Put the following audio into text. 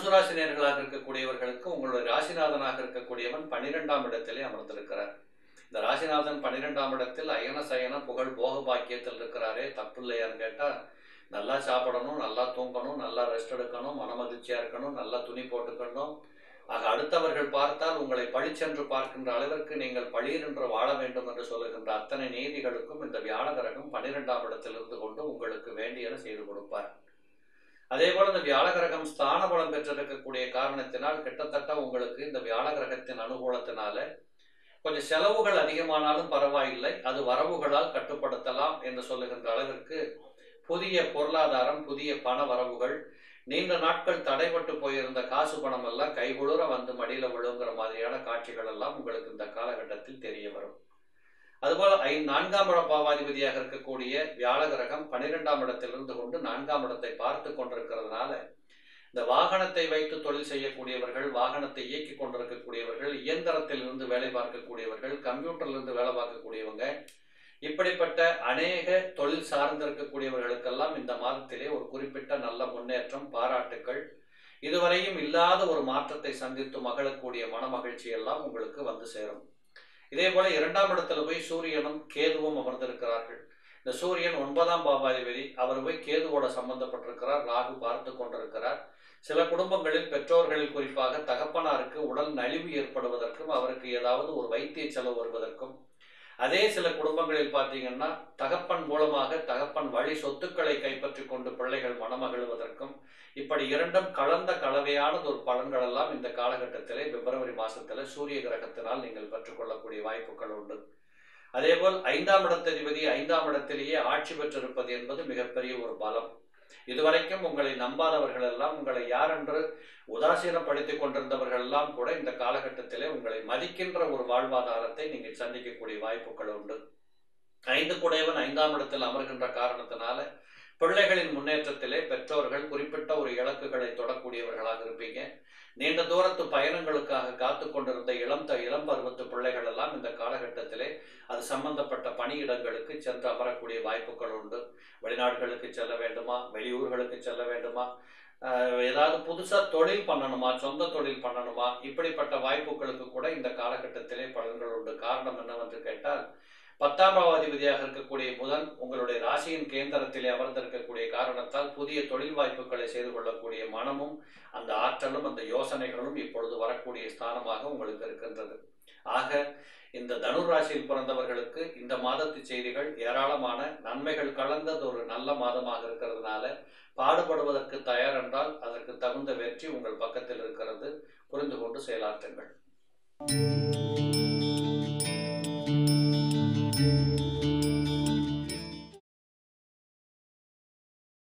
தனுசு ராசி நேர்களாக இருக்கக்கூடியவர்களுக்கு உங்களுடைய ராசிநாதனாக இருக்கக்கூடியவன் பன்னிரெண்டாம் இடத்திலே அமர்ந்திருக்கிறார் இந்த ராசிநாதன் பன்னிரெண்டாம் இடத்தில் அயன சயன புகழ் போக பாக்கியத்தில் இருக்கிறாரே தப்பு இல்லையான்னு கேட்டா நல்லா சாப்பிடணும் நல்லா தூங்கணும் நல்லா ரெஸ்ட் எடுக்கணும் மனமகிழ்ச்சியா இருக்கணும் நல்லா துணி போட்டுக்கணும் ஆக அடுத்தவர்கள் பார்த்தால் உங்களை பழிச்சென்று பார்க்கின்ற அளவிற்கு நீங்கள் பளீர் என்று வாழ வேண்டும் என்று சொல்லுகின்ற அத்தனை நீதிகளுக்கும் இந்த வியாழ கிரகம் பன்னிரெண்டாம் இடத்தில் இருந்து கொண்டு உங்களுக்கு வேண்டியதை செய்து கொடுப்பார் அதே போல இந்த வியாழ கிரகம் ஸ்தான பலம் பெற்றிருக்கக்கூடிய காரணத்தினால் கிட்டத்தட்ட உங்களுக்கு இந்த வியாழ கிரகத்தின் அனுகூலத்தினால கொஞ்சம் செலவுகள் அதிகமானாலும் பரவாயில்லை அது வரவுகளால் கட்டுப்படுத்தலாம் என்று சொல்லுகின்ற அளவிற்கு புதிய பொருளாதாரம் புதிய பண வரவுகள் நீண்ட நாட்கள் தடைபட்டு போயிருந்த காசு பணம் எல்லாம் கைகுளுர வந்து மடியில விழுங்கிற மாதிரியான காட்சிகள் எல்லாம் உங்களுக்கு இந்த காலகட்டத்தில் தெரிய வரும் அதுபோல ஐ நான்காம் இட பாவாதிபதியாக இருக்கக்கூடிய வியாழ கிரகம் பன்னிரெண்டாம் இடத்தில் இருந்து கொண்டு நான்காம் இடத்தை பார்த்து கொண்டிருக்கிறதுனால இந்த வாகனத்தை வைத்து தொழில் செய்யக்கூடியவர்கள் வாகனத்தை இயக்கி கொண்டிருக்கக்கூடியவர்கள் இயந்திரத்தில் இருந்து வேலை பார்க்கக்கூடியவர்கள் கம்ப்யூட்டர்ல இருந்து வேலை பார்க்கக்கூடியவங்க இப்படிப்பட்ட அநேக தொழில் சார்ந்திருக்கக்கூடியவர்களுக்கெல்லாம் இந்த மாதத்திலே ஒரு குறிப்பிட்ட நல்ல முன்னேற்றம் பாராட்டுக்கள் இதுவரையும் இல்லாத ஒரு மாற்றத்தை சந்தித்து மகிழக்கூடிய மனமகிழ்ச்சி எல்லாம் உங்களுக்கு வந்து சேரும் இதே போல இரண்டாம் இடத்துல போய் சூரியனும் கேதுவும் அமர்ந்திருக்கிறார்கள் இந்த சூரியன் ஒன்பதாம் பாவாதிபதி அவர் போய் கேதுவோட சம்பந்தப்பட்டிருக்கிறார் ராகு பார்த்து கொண்டிருக்கிறார் சில குடும்பங்களில் பெற்றோர்களில் குறிப்பாக தகப்பனாருக்கு உடல் நலிவு ஏற்படுவதற்கும் அவருக்கு ஏதாவது ஒரு வைத்திய செலவு வருவதற்கும் அதே சில குடும்பங்களில் பார்த்தீங்கன்னா தகப்பன் மூலமாக தகப்பன் வழி சொத்துக்களை கைப்பற்றி கொண்டு பிள்ளைகள் மனமகிழ்வதற்கும் இப்படி இரண்டும் கலந்த கலவையானது ஒரு பலன்கள் எல்லாம் இந்த காலகட்டத்திலே பிப்ரவரி மாசத்துல சூரிய கிரகத்தினால் நீங்கள் பெற்றுக்கொள்ளக்கூடிய வாய்ப்புகள் உண்டு அதேபோல் ஐந்தாம் இடத்ததிபதி ஐந்தாம் இடத்திலேயே ஆட்சி பெற்றிருப்பது என்பது மிகப்பெரிய ஒரு பலம் இதுவரைக்கும் உங்களை நம்பாதவர்கள் எல்லாம் உங்களை யார் என்று உதாசீனப்படுத்திக் கொண்டிருந்தவர்கள் எல்லாம் கூட இந்த காலகட்டத்திலே உங்களை மதிக்கின்ற ஒரு வாழ்வாதாரத்தை நீங்கள் சந்திக்கக்கூடிய வாய்ப்புகள் உண்டு ஐந்து குடையவன் ஐந்தாம் இடத்தில் அமர்கின்ற காரணத்தினால பிள்ளைகளின் முன்னேற்றத்திலே பெற்றோர்கள் குறிப்பிட்ட ஒரு இலக்குகளை தொடக்கூடியவர்களாக இருப்பீங்க நீண்ட தூரத்து பயணங்களுக்காக காத்து கொண்டிருந்த இளம் த இளம் பருவத்து பிள்ளைகள் எல்லாம் இந்த காலகட்டத்திலே அது சம்பந்தப்பட்ட பணியிடங்களுக்கு சென்று அமரக்கூடிய வாய்ப்புகள் உண்டு வெளிநாடுகளுக்கு செல்ல வேண்டுமா வெளியூர்களுக்கு செல்ல வேண்டுமா ஆஹ் ஏதாவது புதுசாக தொழில் பண்ணணுமா சொந்த தொழில் பண்ணணுமா இப்படிப்பட்ட வாய்ப்புகளுக்கு கூட இந்த காலகட்டத்திலே பலன்கள் உண்டு காரணம் என்னவென்று கேட்டால் பத்தாம் பாவாதிபதியாக இருக்கக்கூடிய புதன் உங்களுடைய ராசியின் கேந்திரத்திலே அமர்ந்திருக்கக்கூடிய காரணத்தால் புதிய தொழில் வாய்ப்புகளை செய்து கொள்ளக்கூடிய மனமும் அந்த ஆற்றலும் அந்த யோசனைகளும் இப்பொழுது வரக்கூடிய ஸ்தானமாக உங்களுக்கு இருக்கின்றது ஆக இந்த தனுர் ராசியில் பிறந்தவர்களுக்கு இந்த மாதத்து செய்திகள் ஏராளமான நன்மைகள் கலந்தது ஒரு நல்ல மாதமாக இருக்கிறதுனால பாடுபடுவதற்கு தயார் என்றால் அதற்கு தகுந்த வெற்றி உங்கள் பக்கத்தில் இருக்கிறது புரிந்து கொண்டு செயலாற்றுங்கள்